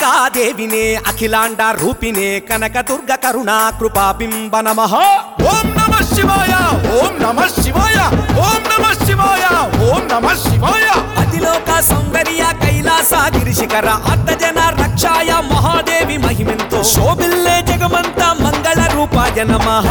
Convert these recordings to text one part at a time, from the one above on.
అంబికాదేవినే అఖిలాండ రూపిణే కనకదుర్గ కరుణా కృపాబింబ నమః ఓం నమ శివాయ ఓం నమ శివాయ ఓం నమ శివాయ ఓం నమ శివాయ అతిలోక సౌందర్య కైలాస గిరిశిఖర అర్ధజన రక్షాయ మహాదేవి మహిమెంతో శోభిల్లే జగమంత మంగళ రూపాయ నమః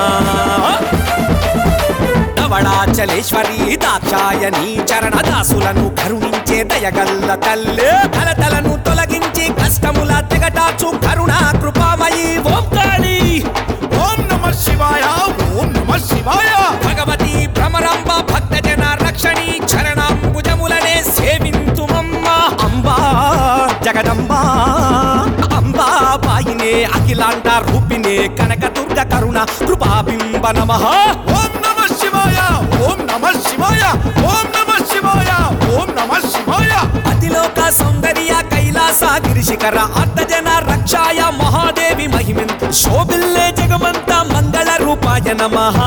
నవడాచలేశ్వరి దాక్షాయని చరణ దాసులను కరుణించే దయగల్ల తల్లే కలతలను తొలగించి కష్టముల తెగటాచు కరుణా కృపామయి ఓం కాళీ ఓం నమ శివాయ ఓం నమ శివాయ భగవతి భ్రమరాంబ భక్తజన రక్షణి చరణాంబుజములనే సేవింతుమమ్మ అంబా జగదంబా అంబా బాయినే అఖిలాండ రూపిణే కనకదుర్గ కరుణ కృపాబింబ నమః ఓం నమ శివాయ ఓం నమ శివాయ ఓం నమ శివాయ ఓం నమ శివాయ అతిలోక సౌందర్య కైలాస గిరిశిఖర అర్ధజన రక్షాయ మహాదేవి మహిమెంతు శోభిల్లే జగమంత మంగళ రూపాయ నమః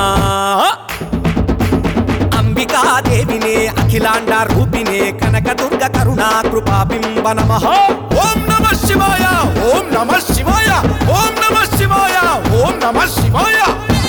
అంబికాదేవినే అఖిలాండ రూపిణే కనకదుర్గ కరుణా కృపాబింబ నమః ఓం నమ శివాయ ఓం నమ శివాయ ఓం నమ శివాయ ఓం నమ శివాయ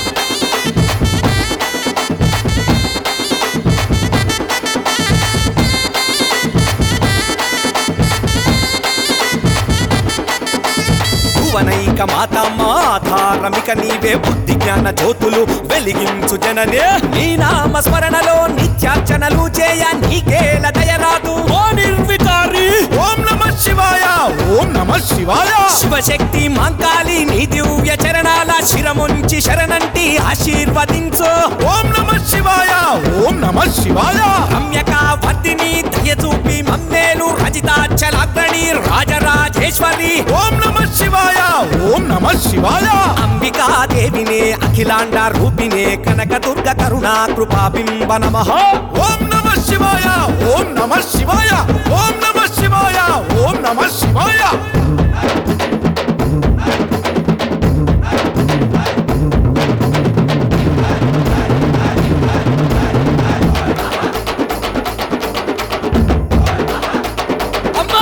భువనైక మాత మాధారమిక నీవే బుద్ధి జ్ఞాన జ్యోతులు వెలిగించు జననే నీ నామ స్మరణలో నిత్యార్చనలు చేయ నీకేల దయరాదు ఓ నిర్వికారి ఓం నమ శివాయ ఓం నమ శివాయ శివశక్తి మాంకాళి నీ దివ్య చరణాల శిరముంచి శరణంటి ఆశీర్వదించు ఓం నమ శివాయ ఓం నమ శివాయ రమ్యక వర్ధిని దయ చూపి మమ్మేలు రజితాచలాగ్రణి రాజరాజేశ్వరి ఓం నమ శివాయ ఓం నమ శివాయ అంబికాదేవినే అఖిలాండ రూపిణే కనకదుర్గ కరుణా కృపాబింబ నమః ఓం నమ శివాయ ఓం నమ శివాయ ఓం నమ శివాయ ఓం నమ శివాయ అమ్మా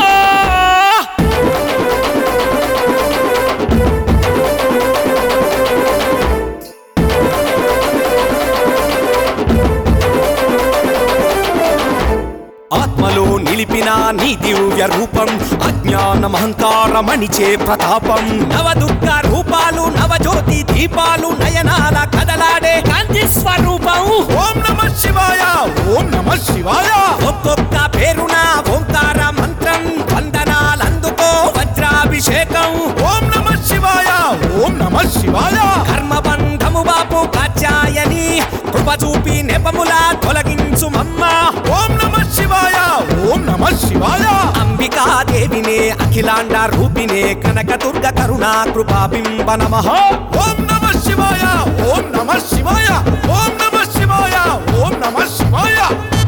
ఆత్మలో నిలిపిన నీ దివ్య రూపం అజ్ఞానమహంకారమణిచే ప్రతాపం నవ దుఃఖ రూపాలు నవజ్యోతి దీపాలు నయనాల కదలాడే కాంతి స్వరూపం ఓం నమ శివాయ ఓం నమ శివాయ ఒక్కొక్క పేరున ఓంకార మంత్రం వందనాలందుకో వజ్రాభిషేకం ఓం నమ శివాయ ఓం నమ శివాయ కర్మబంధము బాపు కాచాయని కృప చూపి నెపముల తొలగించు మమ్మ ఓం నమ శివాయ ఓం నమ శివాయ అంబికాదేవినే అఖిలాండ రూపిణే కనకదుర్గ కరుణా కృపాబింబ నమః ఓం నమ శివాయ ఓం నమ శివాయ ఓం నమ శివాయ ఓం నమ శివాయ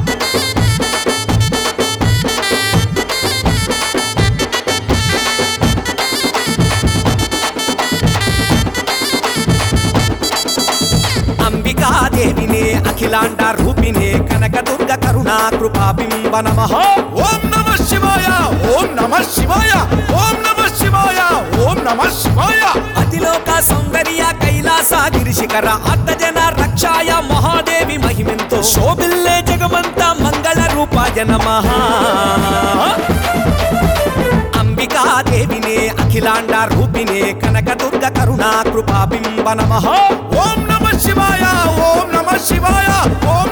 అంబికాదేవినే అఖిలాండ రూపిణే కనకదుర్గ కరుణా కృపాబింబ నమః ఓం నమ శివాయ ఓం నమ శివాయ ఓం నమ శివాయ ఓం నమ శివాయ అతిలోక సౌందర్య కైలాస గిరిశిఖర అర్ధజన రక్షాయ మహాదేవి మహిమెంతో శోభిల్లే జగమంత మంగళ రూపాయ నమః అంబికాదేవినే అఖిలాండ రూపిణే కనకదుర్గ కరుణా కృపాబింబ నమః ఓం నమ శివాయ ఓం నమ శివాయ ఓం